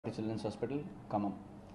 children's hospital Khammam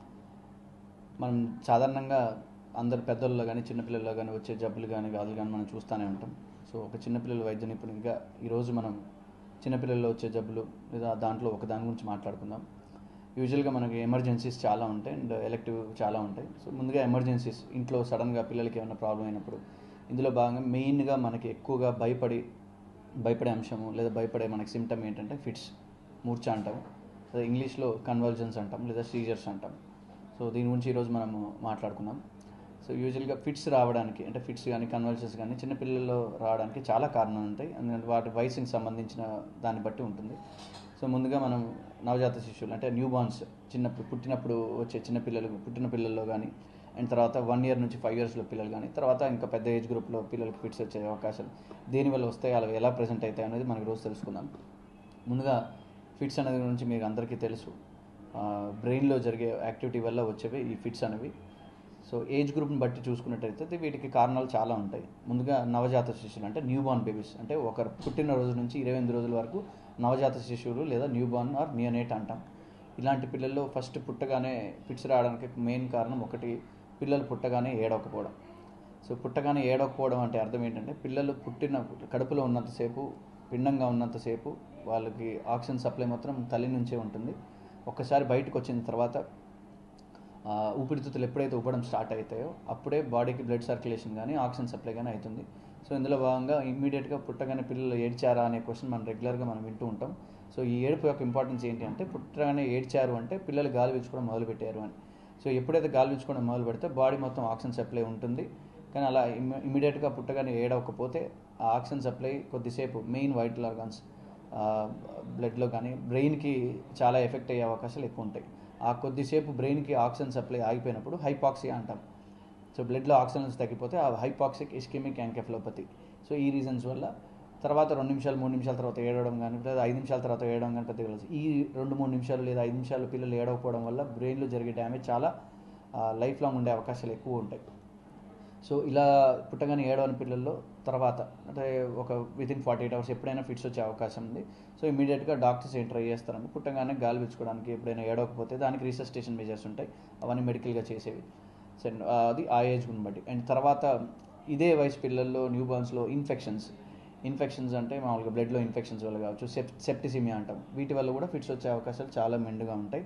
మనం సాధారణంగా అందరు పెద్దల్లో కానీ చిన్నపిల్లల్లో కానీ వచ్చే జబ్బులు కానీ వ్యాధులు కానీ మనం చూస్తూనే ఉంటాం సో ఒక చిన్నపిల్లల వైద్య నిపుణునిగా ఈరోజు మనం చిన్నపిల్లల్లో వచ్చే జబ్బులు లేదా దాంట్లో ఒక దాని గురించి మాట్లాడుకుందాం యూజువల్గా మనకి ఎమర్జెన్సీస్ చాలా ఉంటాయి అండ్ ఎలక్టివ్ చాలా ఉంటాయి సో ముందుగా ఎమర్జెన్సీస్ ఇంట్లో సడన్గా పిల్లలకి ఏమైనా ప్రాబ్లం అయినప్పుడు ఇందులో భాగంగా మెయిన్గా మనకి ఎక్కువగా భయపడి భయపడే అంశము లేదా భయపడే మనకి సిమ్టమ్ ఏంటంటే ఫిట్స్ మూర్ఛ అంటాం లేదా ఇంగ్లీష్లో కన్వర్జన్స్ అంటాం లేదా సీజర్స్ అంటాం సో దీని గురించి ఈరోజు మనము మాట్లాడుకుందాం సో యూజువల్గా ఫిట్స్ రావడానికి అంటే ఫిట్స్ కానీ కన్వర్జన్స్ కానీ చిన్నపిల్లల్లో రావడానికి చాలా కారణాలు ఉంటాయి ఎందుకంటే వాటి వయసుకి సంబంధించిన దాన్ని బట్టి ఉంటుంది సో ముందుగా మనం నవజాత శిశువులు అంటే న్యూ బార్న్స్ చిన్నప్పుడు పుట్టినప్పుడు వచ్చే చిన్న పిల్లలు పుట్టిన పిల్లల్లో కానీ అండ్ తర్వాత వన్ ఇయర్ నుంచి ఫైవ్ ఇయర్స్లో పిల్లలు కానీ తర్వాత ఇంకా పెద్ద ఏజ్ గ్రూప్లో పిల్లలకి ఫిట్స్ వచ్చే అవకాశాలు దేనివల్ల వస్తాయి అలా ఎలా ప్రజెంట్ అవుతాయి అనేది మనకి రోజు తెలుసుకుందాం ముందుగా ఫిట్స్ అనేది గురించి మీకు అందరికీ తెలుసు బ్రెయిన్లో జరిగే యాక్టివిటీ వల్ల వచ్చేవి ఈ ఫిట్స్ అనేవి సో ఏజ్ గ్రూప్ని బట్టి చూసుకున్నట్టయితే వీటికి కారణాలు చాలా ఉంటాయి ముందుగా నవజాత శిశువులు అంటే న్యూ బార్న్ బేబీస్ అంటే ఒక పుట్టిన రోజు నుంచి ఇరవై ఎనిమిది రోజుల వరకు నవజాత శిశువులు లేదా న్యూ బార్న్ ఆర్ నియోనేట్ అంటాం ఇలాంటి పిల్లల్లో ఫస్ట్ పుట్టగానే ఫిట్స్ రావడానికి మెయిన్ కారణం ఒకటి పిల్లలు పుట్టగానే ఏడవకపోవడం సో పుట్టగానే ఏడవకపోవడం అంటే అర్థం ఏంటంటే పిల్లలు పుట్టిన కడుపులో ఉన్నంతసేపు పిండంగా ఉన్నంతసేపు వాళ్ళకి ఆక్సిజన్ సప్లై మాత్రం తల్లి నుంచే ఉంటుంది ఒక్కసారి బయటకు వచ్చిన తర్వాత ఊపిరితిత్తులు ఎప్పుడైతే ఊపడం స్టార్ట్ అవుతాయో అప్పుడే బాడీకి బ్లడ్ సర్క్యులేషన్ కానీ ఆక్సిజన్ సప్లై కానీ అవుతుంది సో ఇందులో భాగంగా ఇమ్మీడియట్గా పుట్టగానే పిల్లలు ఏడ్చారా అనే క్వశ్చన్ మనం రెగ్యులర్గా మనం వింటూ ఉంటాం సో ఈ ఏడుపు యొక్క ఇంపార్టెన్స్ ఏంటి అంటే పుట్టగానే ఏడ్చారు అంటే పిల్లలు గాలి పీల్చుకోవడం మొదలుపెట్టారు అని సో ఎప్పుడైతే గాలి పీల్చుకోవడం మొదలు పెడితే బాడీ మొత్తం ఆక్సిజన్ సప్లై ఉంటుంది కానీ అలా ఇమీడియట్గా పుట్టగానే ఏడవకపోతే ఆ ఆక్సిజన్ సప్లై కొద్దిసేపు మెయిన్ వైట్ ఆర్గాన్స్ బ్లడ్లో కానీ బ్రెయిన్కి చాలా ఎఫెక్ట్ అయ్యే అవకాశాలు ఎక్కువ ఉంటాయి ఆ కొద్దిసేపు బ్రెయిన్కి ఆక్సిజన్ సప్లై ఆగిపోయినప్పుడు హైపాక్సియా అంటాం సో బ్లడ్లో ఆక్సిజన్ తగ్గిపోతే ఆ హైపాక్సిక్ ఇస్కెమిక్ యాంకెఫ్లోపతి సో ఈ రీజన్స్ వల్ల తర్వాత రెండు నిమిషాలు మూడు నిమిషాల తర్వాత ఏడవడం కానీ లేదా ఐదు నిమిషాల తర్వాత ఏడవడం కానీ పెద్దగా ఈ రెండు మూడు నిమిషాలు లేదా ఐదు నిమిషాలు పిల్లలు ఏడవకపోవడం వల్ల బ్రెయిన్లో జరిగే డ్యామేజ్ చాలా లైఫ్ లాంగ్ ఉండే అవకాశాలు ఎక్కువ ఉంటాయి సో ఇలా పుట్టగానే ఏడవని పిల్లల్లో తర్వాత అంటే ఒక వితిన్ ఫార్టీ ఎయిట్ అవర్స్ ఎప్పుడైనా ఫిట్స్ వచ్చే అవకాశం ఉంది సో ఇమీడియట్గా డాక్టర్స్ ఏం ట్రై చేస్తారంటే పుట్టగానే గాలి పీల్చుకోవడానికి ఎప్పుడైనా ఏడవకపోతే దానికి రీసెస్టేషన్ మెజర్స్ ఉంటాయి అవన్నీ మెడికల్గా చేసేవి సో అది ఆ ఏజ్ బట్టి అండ్ తర్వాత ఇదే వయసు పిల్లల్లో న్యూ బార్న్స్లో ఇన్ఫెక్షన్స్ ఇన్ఫెక్షన్స్ అంటే మామూలుగా బ్లడ్లో ఇన్ఫెక్షన్స్ వల్ల కావచ్చు సెప్ సెప్టిసిమియా అంటాం వీటి వల్ల కూడా ఫిట్స్ వచ్చే అవకాశాలు చాలా మెండుగా ఉంటాయి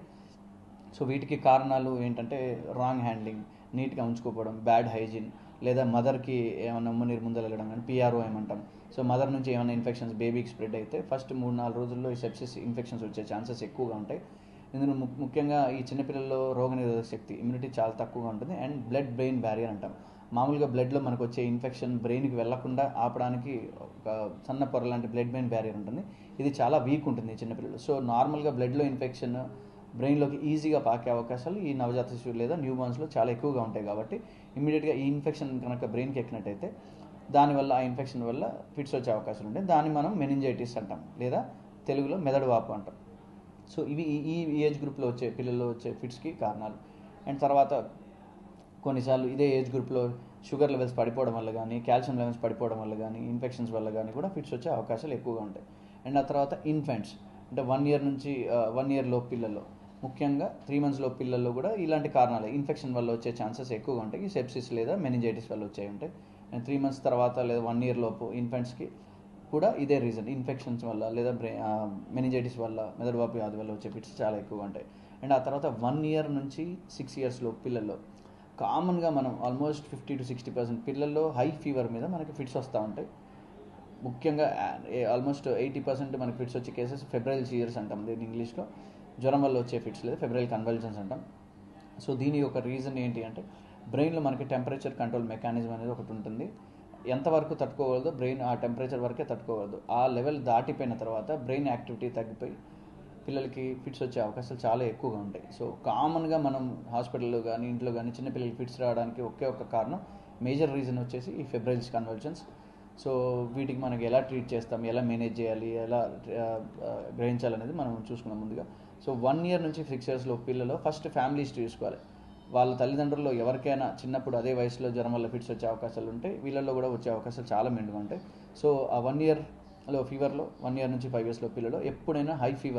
సో వీటికి కారణాలు ఏంటంటే రాంగ్ హ్యాండ్లింగ్ నీట్గా ఉంచుకోకపోవడం బ్యాడ్ హైజీన్ లేదా మదర్కి ఏమైనా ఉమ్మ నీరు ముందర వెళ్ళడం కానీ పిఆర్ఓ ఏమంటాం సో మదర్ నుంచి ఏమైనా ఇన్ఫెక్షన్స్ బేబీకి స్ప్రెడ్ అయితే ఫస్ట్ మూడు నాలుగు రోజుల్లో ఈ సెప్సిస్ ఇన్ఫెక్షన్స్ వచ్చే ఛాన్సెస్ ఎక్కువగా ఉంటాయి ఇందులో ముఖ్యంగా ఈ చిన్నపిల్లల్లో రోగనిరోధక శక్తి ఇమ్యూనిటీ చాలా తక్కువగా ఉంటుంది అండ్ బ్లడ్ బ్రెయిన్ బ్యారియర్ అంటాం మామూలుగా బ్లడ్లో మనకు వచ్చే ఇన్ఫెక్షన్ బ్రెయిన్కి వెళ్లకుండా ఆపడానికి ఒక సన్న పొర లాంటి బ్లడ్ బ్రెయిన్ బ్యారియర్ ఉంటుంది ఇది చాలా వీక్ ఉంటుంది చిన్నపిల్లలు సో నార్మల్గా బ్లడ్లో ఇన్ఫెక్షన్ బ్రెయిన్లోకి ఈజీగా పాకే అవకాశాలు ఈ నవజాత శిశువు లేదా న్యూ బార్న్స్లో చాలా ఎక్కువగా ఉంటాయి కాబట్టి ఇమీడియట్గా ఈ ఇన్ఫెక్షన్ కనుక బ్రెయిన్కి ఎక్కినట్టయితే దానివల్ల ఆ ఇన్ఫెక్షన్ వల్ల ఫిట్స్ వచ్చే అవకాశాలు ఉంటాయి దాన్ని మనం మెనింజైటిస్ అంటాం లేదా తెలుగులో మెదడు వాపు అంటాం సో ఇవి ఈ ఏజ్ గ్రూప్లో వచ్చే పిల్లల్లో వచ్చే ఫిట్స్కి కారణాలు అండ్ తర్వాత కొన్నిసార్లు ఇదే ఏజ్ గ్రూప్లో షుగర్ లెవెల్స్ పడిపోవడం వల్ల కానీ కాల్షియం లెవెల్స్ పడిపోవడం వల్ల కానీ ఇన్ఫెక్షన్స్ వల్ల కానీ కూడా ఫిట్స్ వచ్చే అవకాశాలు ఎక్కువగా ఉంటాయి అండ్ ఆ తర్వాత ఇన్ఫెంట్స్ అంటే వన్ ఇయర్ నుంచి వన్ ఇయర్ లోపు పిల్లల్లో ముఖ్యంగా త్రీ మంత్స్ లోపు పిల్లల్లో కూడా ఇలాంటి కారణాలు ఇన్ఫెక్షన్ వల్ల వచ్చే ఛాన్సెస్ ఎక్కువగా ఉంటాయి ఈ సెప్సిస్ లేదా మెనింజైటిస్ వల్ల వచ్చాయి ఉంటాయి అండ్ త్రీ మంత్స్ తర్వాత లేదా వన్ ఇయర్ లోపు ఇన్ఫెంట్స్కి కూడా ఇదే రీజన్ ఇన్ఫెక్షన్స్ వల్ల లేదా బ్రె మెనింజైటిస్ వల్ల మెదడువాపు వ్యాధి వల్ల వచ్చే ఫిట్స్ చాలా ఎక్కువగా ఉంటాయి అండ్ ఆ తర్వాత వన్ ఇయర్ నుంచి సిక్స్ ఇయర్స్లో పిల్లల్లో కామన్గా మనం almost fifty to sixty percent పిల్లల్లో హై ఫీవర్ మీద మనకి ఫిట్స్ వస్తూ ఉంటాయి ముఖ్యంగా ఆల్మోస్ట్ ఎయిటీ పర్సెంట్ మనకి ఫిట్స్ వచ్చే కేసెస్ ఫెబ్రైల్ సీజర్స్ అంటాం దీన్ని ఇంగ్లీష్లో జ్వరం వల్ల వచ్చే ఫిట్స్ లేదా ఫెబ్రైల్ కన్వల్జన్స్ అంటాం సో దీని యొక్క రీజన్ ఏంటి అంటే బ్రెయిన్లో మనకి టెంపరేచర్ కంట్రోల్ మెకానిజం అనేది ఒకటి ఉంటుంది ఎంతవరకు తట్టుకోగలదో బ్రెయిన్ ఆ టెంపరేచర్ వరకే తట్టుకోగలదు ఆ లెవెల్ దాటిపోయిన తర్వాత బ్రెయిన్ యాక్టివిటీ తగ్గిపోయి పిల్లలకి ఫిట్స్ వచ్చే అవకాశాలు చాలా ఎక్కువగా ఉంటాయి సో కామన్గా మనం హాస్పిటల్లో కానీ ఇంట్లో కానీ చిన్నపిల్లలకి ఫిట్స్ రావడానికి ఒకే ఒక కారణం మేజర్ రీజన్ వచ్చేసి ఈ ఫెబ్రైల్స్ కన్వల్షన్స్ సో వీటికి మనకి ఎలా ట్రీట్ చేస్తాం ఎలా మేనేజ్ చేయాలి ఎలా గ్రహించాలనేది మనం చూసుకున్నాం ముందుగా సో వన్ ఇయర్ నుంచి సిక్స్ ఇయర్స్లో పిల్లలు ఫస్ట్ ఫ్యామిలీ హిస్టరీ చూసుకోవాలి వాళ్ళ తల్లిదండ్రుల్లో ఎవరికైనా చిన్నప్పుడు అదే వయసులో జ్వరం వల్ల ఫిట్స్ వచ్చే అవకాశాలు ఉంటాయి వీళ్ళల్లో కూడా వచ్చే అవకాశాలు చాలా మెండుగా ఉంటాయి సో ఆ వన్ ఇయర్లో ఫీవర్లో వన్ ఇయర్ నుంచి ఫైవ్ ఇయర్స్లో పిల్లలు ఎప్పుడైనా హై ఫీవర్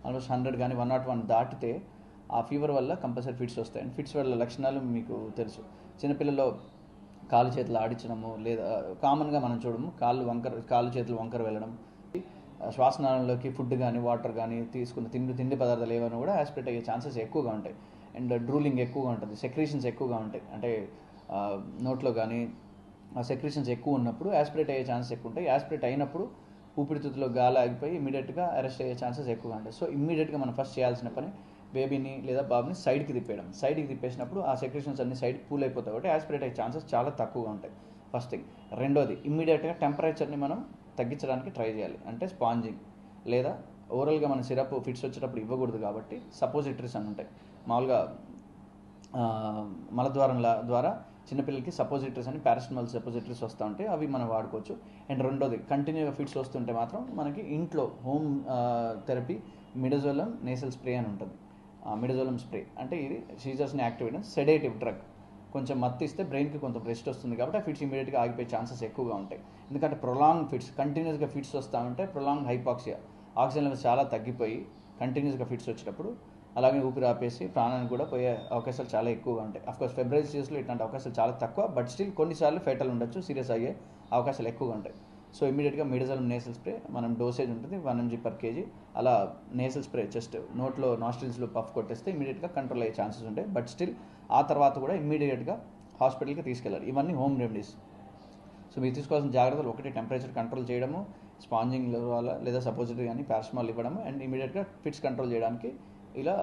ఆల్మోస్ట్ హండ్రెడ్ కానీ వన్ నాట్ వన్ దాటితే ఆ ఫీవర్ వల్ల కంపల్సరీ ఫిట్స్ వస్తాయి అండ్ ఫిట్స్ వల్ల లక్షణాలు మీకు తెలుసు చిన్నపిల్లల్లో కాలు చేతులు ఆడించడము లేదా కామన్గా మనం చూడము కాళ్ళు వంకర కాళ్ళు చేతులు వంకర వెళ్ళడం శ్వాసనాళంలోకి ఫుడ్ కానీ వాటర్ కానీ తీసుకున్న తిండి తిండి పదార్థాలు ఏమైనా కూడా యాస్పిరేట్ అయ్యే ఛాన్సెస్ ఎక్కువగా ఉంటాయి అండ్ డ్రూలింగ్ ఎక్కువగా ఉంటుంది సెక్రీషన్స్ ఎక్కువగా ఉంటాయి అంటే ఆ, నోట్లో కానీ ఆ సెక్రీషన్స్ ఎక్కువ ఉన్నప్పుడు యాస్పిరేట్ అయ్యే ఛాన్సెస్ ఎక్కువ ఉంటాయి యాస్పిరేట్ అయినప్పుడు ఊపిరితిత్తులో గాలి ఆగిపోయి ఇమీడియట్గా అరెస్ట్ అయ్యే ఛాన్సెస్ ఎక్కువగా ఉంటాయి సో ఇమ్మీడియట్గా మనం ఫస్ట్ చేయాల్సిన పని బేబీని లేదా బాబుని సైడ్కి తిప్పేయడం సైడ్కి తిప్పేసినప్పుడు ఆ సెక్రేషన్స్ అన్ని సైడ్ కూల్ అయిపోతాయి కాబట్టి యాస్పిరేట్ అయ్యే ఛాన్సెస్ చాలా తక్కువగా ఉంటాయి ఫస్ట్ థింగ్ రెండోది ఇమ్మీడియట్గా టెంపరేచర్ని మనం తగ్గించడానికి ట్రై చేయాలి అంటే స్పాంజింగ్ లేదా ఓవరాల్గా మన సిరప్ ఫిట్స్ వచ్చేటప్పుడు ఇవ్వకూడదు కాబట్టి సపోజిటరీస్ అని ఉంటాయి మామూలుగా ఆ, మలద్వారం లా- ద్వారా చిన్నపిల్లలకి సపోజిటరీస్ అని పారాసిటమాల్ సపోజిటరీస్ వస్తూ ఉంటాయి అవి మనం వాడుకోవచ్చు అండ్ రెండోది కంటిన్యూగా ఫిట్స్ వస్తుంటే మాత్రం మనకి ఇంట్లో home therapy midazolam nasal spray అని ఉంటుంది మిడజోలం స్ప్రే అంటే ఇది సీజర్స్ని యాక్టివేట్ సెడేటివ్ డ్రగ్ కొంచెం మత్తు ఇస్తే బ్రెయిన్కి కొంత రెస్ట్ వస్తుంది కాబట్టి ఆ ఫిట్స్ ఇమీడియట్గా ఆగిపోయే ఛాన్సెస్ ఎక్కువగా ఉంటాయి ఎందుకంటే ప్రొలాంగ్ ఫిట్స్ కంటిన్యూస్గా ఫిట్స్ వస్తూ ఉంటే ప్రొలాంగ్ హైపాక్సియా ఆక్సిజన్ లెవెల్స్ చాలా తగ్గిపోయి కంటిన్యూస్గా ఫిట్స్ వచ్చేటప్పుడు అలాగే ఊపిరి ఆపేసి ప్రాణానికి కూడా పోయే అవకాశాలు చాలా ఎక్కువగా ఉంటాయి అఫ్కోర్స్ ఫెబ్రవరి సీరియస్లో ఇట్లాంటి అవకాశాలు చాలా తక్కువ బట్ స్టిల్ కొన్నిసార్లు ఫెటల్ ఉండొచ్చు సీరియస్ అయ్యే అవకాశాలు ఎక్కువగా ఉంటాయి సో ఇమీడియట్గా మిడజలం నేసల్ స్ప్రే మనం డోసేజ్ ఉంటుంది వన్ ఎంజీ పర్ కేజీ అలా నేసల్ స్ప్రే జస్ట్ నోట్లో నాస్ట్రిల్స్లో పఫ్ కొట్టేస్తే ఇమీడియట్గా కంట్రోల్ అయ్యే ఛాన్సెస్ ఉంటాయి బట్ స్టిల్ ఆ తర్వాత కూడా ఇమీడియట్గా హాస్పిటల్కి తీసుకెళ్ళాలి ఇవన్నీ హోమ్ రెమెడీస్ సో మీరు తీసుకోవాల్సిన జాగ్రత్తలు ఒకటి టెంపరేచర్ కంట్రోల్ చేయడము స్పాంజింగ్ వల్ల లేదా సపోజిటరీ కానీ పారాసిటమాల్ ఇవ్వడము అండ్ ఇమీడియట్గా ఫిట్స్ కంట్రోల్ చేయడానికి ఇలా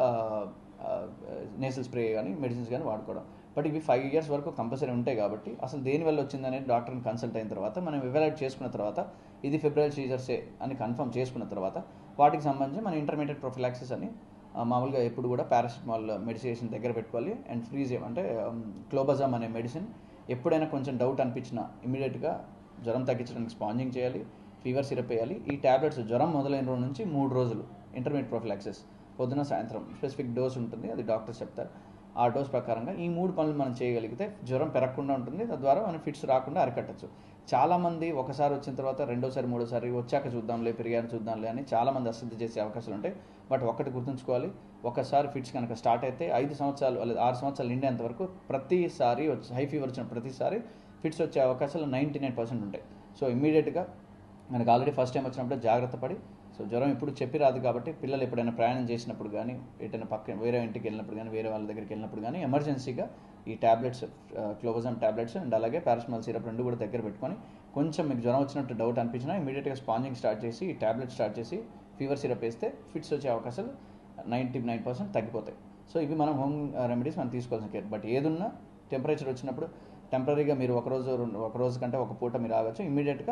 నేసల్ స్ప్రే కానీ మెడిసిన్స్ కానీ వాడుకోవడం బట్ ఇవి ఫైవ్ ఇయర్స్ వరకు కంపల్సరీ ఉంటాయి కాబట్టి అసలు దేని వల్ల వచ్చిందనేది డాక్టర్ని కన్సల్ట్ అయిన తర్వాత మనం ఎవాల్యుయేట్ చేసుకున్న తర్వాత ఇది ఫిబ్రవరి సీజర్సే అని కన్ఫర్మ్ చేసుకున్న తర్వాత వాటికి సంబంధించి మన ఇంటర్మీడియట్ ప్రొఫిలాక్సిస్ అని ఆ, మామూలుగా ఎప్పుడు కూడా పారాసిటమాల్ మెడిసిన్ దగ్గర పెట్టుకోవాలి అండ్ ఫ్రీజ్ అంటే క్లోబజామ్ అనే మెడిసిన్ ఎప్పుడైనా కొంచెం డౌట్ అనిపించినా ఇమీడియట్గా జ్వరం తగ్గించడానికి స్పాంజింగ్ చేయాలి ఫీవర్ సిరప్ వేయాలి ఈ టాబ్లెట్స్ జ్వరం మొదలైన రోజు నుంచి మూడు రోజులు ఇంటర్మీడియట్ ప్రొఫిలాక్సిస్ పొద్దున సాయంత్రం స్పెసిఫిక్ డోస్ ఉంటుంది అది డాక్టర్స్ చెప్తారు ఆ డోస్ ప్రకారంగా ఈ మూడు పనులు మనం చేయగలిగితే జ్వరం పెరగకుండా ఉంటుంది తద్వారా మనం ఫిట్స్ రాకుండా అరికట్టచ్చు చాలామంది ఒకసారి వచ్చిన తర్వాత రెండోసారి మూడోసారి వచ్చాక చూద్దాంలే పెరిగాను చూద్దాంలే అని చాలామంది అశ్రద్ధ చేసే అవకాశాలు ఉంటాయి బట్ ఒకటి గుర్తుంచుకోవాలి ఒకసారి ఫిట్స్ కనుక స్టార్ట్ అయితే ఐదు సంవత్సరాలు లేదా ఆరు సంవత్సరాలు నిండేంత వరకు ప్రతిసారి వచ్చి హై ఫీవర్ వచ్చిన ప్రతిసారి ఫిట్స్ వచ్చే అవకాశాలు నైంటీ నైన్ పర్సెంట్ ఉంటాయి సో ఇమ్మీడియట్గా మనకు ఆల్రెడీ ఫస్ట్ టైం వచ్చినప్పుడు జాగ్రత్త పడి సో జ్వరం ఇప్పుడు చెప్పి రాదు కాబట్టి పిల్లలు ఎప్పుడైనా ప్రయాణం చేసినప్పుడు కానీ ఎటైనా పక్క వేరే ఇంటికి వెళ్ళినప్పుడు కానీ వేరే వాళ్ళ దగ్గరికి వెళ్ళినప్పుడు కానీ ఎమర్జెన్సీగా ఈ టాబ్లెట్స్ క్లోబజామ్ టాబ్లెట్స్ అండ్ అలాగే పారాసిటమాల్ సిరప్ రెండు కూడా దగ్గర పెట్టుకొని కొంచెం మీకు జ్వరం వచ్చినట్టు డౌట్ అనిపించినా ఇమీడియట్గా స్పాంజింగ్ స్టార్ట్ చేసి ఈ టాబ్లెట్ స్టార్ట్ చేసి ఫీవర్ సిరప్ వేస్తే ఫిట్స్ వచ్చే అవకాశాలు నైంటీ నైన్ పర్సెంట్ తగ్గిపోతాయి సో ఇవి మనం హోమ్ రెమెడీస్ మనం తీసుకోవాల్సిన కేర్ బట్ ఏదున్నా టెంపరేచర్ వచ్చినప్పుడు టెంపరీగా మీరు ఒక రోజు రెండు ఒక రోజు కంటే ఒక పూట మీరు ఆగచ్చు ఇమీడియట్గా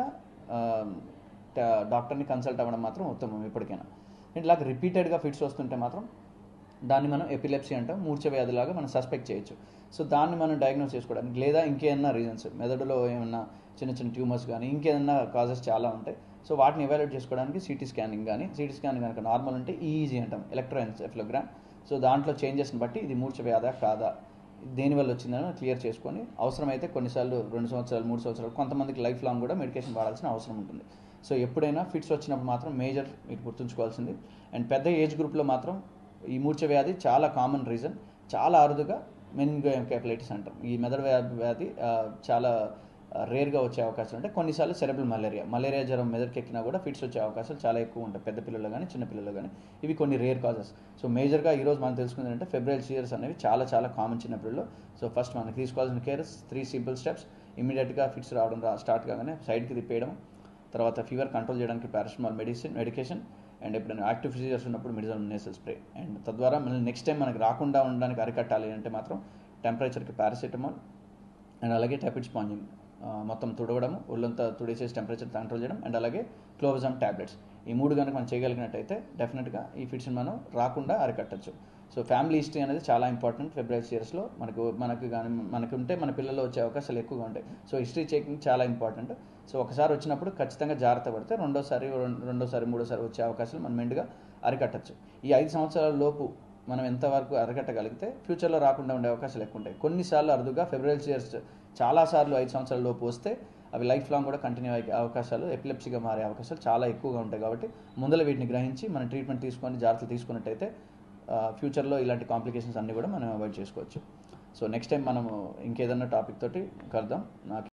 డాక్టర్ని కన్సల్ట్ అవ్వడం మాత్రం ఉత్తమం ఎప్పటికైనా ఇట్లాగ రిపీటెడ్గా ఫిట్స్ వస్తుంటే మాత్రం దాన్ని మనం ఎపిలెప్సీ అంటాం మూర్ఛ వ్యాధిలాగా మనం సస్పెక్ట్ చేయొచ్చు సో దాన్ని మనం డయాగ్నోస్ చేసుకోవడానికి లేదా ఇంకేమన్నా రీజన్స్ మెదడులో ఏమన్నా చిన్న చిన్న ట్యూమర్స్ కానీ ఇంకేదన్నా కాజెస్ చాలా ఉంటాయి సో వాటిని ఎవాల్యుయేట్ చేసుకోవడానికి సిటీ స్కానింగ్ కానీ సిటీ స్కానింగ్ కనుక నార్మల్ అంటే ఈజీ అంటాం ఎలక్ట్రోఎన్సెఫ్లోగ్రామ్ సో దాంట్లో చేంజెస్ని బట్టి ఇది మూర్ఛ వ్యాధా కాదా దేనివల్ల వచ్చిందని క్లియర్ చేసుకొని అవసరమైతే కొన్నిసార్లు రెండు సంవత్సరాలు మూడు సంవత్సరాలు కొంతమందికి లైఫ్ లాంగ్ కూడా మెడికేషన్ వాడాల్సిన అవసరం ఉంటుంది సో ఎప్పుడైనా ఫిట్స్ వచ్చినప్పుడు మాత్రం మేజర్ మీరు గుర్తుంచుకోవాల్సింది అండ్ పెద్ద ఏజ్ గ్రూప్లో మాత్రం ఈ మూర్ఛ వ్యాధి చాలా కామన్ రీజన్ చాలా అరుదుగా మెనింగో ఎంకెఫలైటిస్ అంటాం ఈ మెదడు వ్యాధి వ్యాధి ఆ, చాలా రేర్గా వచ్చే అవకాశం ఉంటాయి కొన్నిసార్లు సెరబుల్ మలేరియా మలేరియా జ్వరం మెదడుకి ఎక్కినా కూడా ఫిట్స్ వచ్చే అవకాశాలు చాలా ఎక్కువ ఉంటాయి పెద్ద పిల్లలు కానీ చిన్న పిల్లలు కానీ ఇవి కొన్ని రేర్ కాజెస్ సో మేజర్గా ఈరోజు మనం తెలుసుకుంది అంటే ఫెబ్రవరి సీరియర్స్ అనేవి చాలా చాలా కామన్ చిన్న పిల్లలు సో ఫస్ట్ మనకి తీసుకోవాల్సిన కేర్స్ త్రీ సింపుల్ స్టెప్స్ ఇమీడియట్గా ఫిట్స్ రావడం రా స్టార్ట్ కాగానే సైడ్కి తిప్పేయడం తర్వాత ఫీవర్ కంట్రోల్ చేయడానికి పారాసిటమాల్ మెడిసిన్ మెడికేషన్ అండ్ ఎప్పుడైనా యాక్టివ్ ఫిజియర్స్ ఉన్నప్పుడు మెడిజల్ నేసల్ స్ప్రే అండ్ తద్వారా మళ్ళీ నెక్స్ట్ టైం మనకి రాకుండా ఉండడానికి అరికట్టాలి అంటే మాత్రం టెంపరేచర్కి పారాసిటమాల్ అండ్ అలాగే టైపిడ్ స్పాంజింగ్ మొత్తం తుడవడం ఒళ్ళంతా తుడిచేసి టెంపరేచర్ కంట్రోల్ చేయడం అండ్ అలాగే క్లోబజామ్ టాబ్లెట్స్ ఈ మూడు కనుక మనం చేయగలిగినట్టయితే డెఫినెట్గా ఈ ఫిట్స్ని మనం రాకుండా అరికట్టచ్చు సో ఫ్యామిలీ హిస్టరీ అనేది చాలా ఇంపార్టెంట్ ఫిబ్రవరి ఇయర్స్లో మనకు మనకు కానీ మనకు ఉంటే మన పిల్లలు వచ్చే అవకాశాలు ఎక్కువగా ఉంటాయి సో హిస్టరీ చెకింగ్ చాలా ఇంపార్టెంట్ సో ఒకసారి వచ్చినప్పుడు ఖచ్చితంగా జాగ్రత్త పడితే రెండోసారి రెం- రెండోసారి మూడోసారి వచ్చే అవకాశాలు మనం మెండుగా అరికట్టచ్చు ఈ ఐదు సంవత్సరాల లోపు మనం ఎంతవరకు అరికట్టగలిగితే ఫ్యూచర్లో రాకుండా ఉండే అవకాశాలు ఎక్కువ ఉంటాయి కొన్నిసార్లు అరుదుగా ఫిబ్రవరి ఇయర్స్ చాలాసార్లు ఐదు సంవత్సరాల లోపు వస్తే అవి లైఫ్ లాంగ్ కూడా కంటిన్యూ అయ్యే అవకాశాలు ఎపిలెప్సీగా మారే అవకాశాలు చాలా ఎక్కువగా ఉంటాయి కాబట్టి ముందర వీటిని గ్రహించి మనం ట్రీట్మెంట్ తీసుకొని జాగ్రత్తలు తీసుకున్నట్టయితే ఫ్యూచర్లో ఇలాంటి కాంప్లికేషన్స్ అన్నీ కూడా మనం అవాయిడ్ చేసుకోవచ్చు సో నెక్స్ట్ టైం మనము ఇంకేదన్నా టాపిక్ తోటి కలుద్దాం నాకు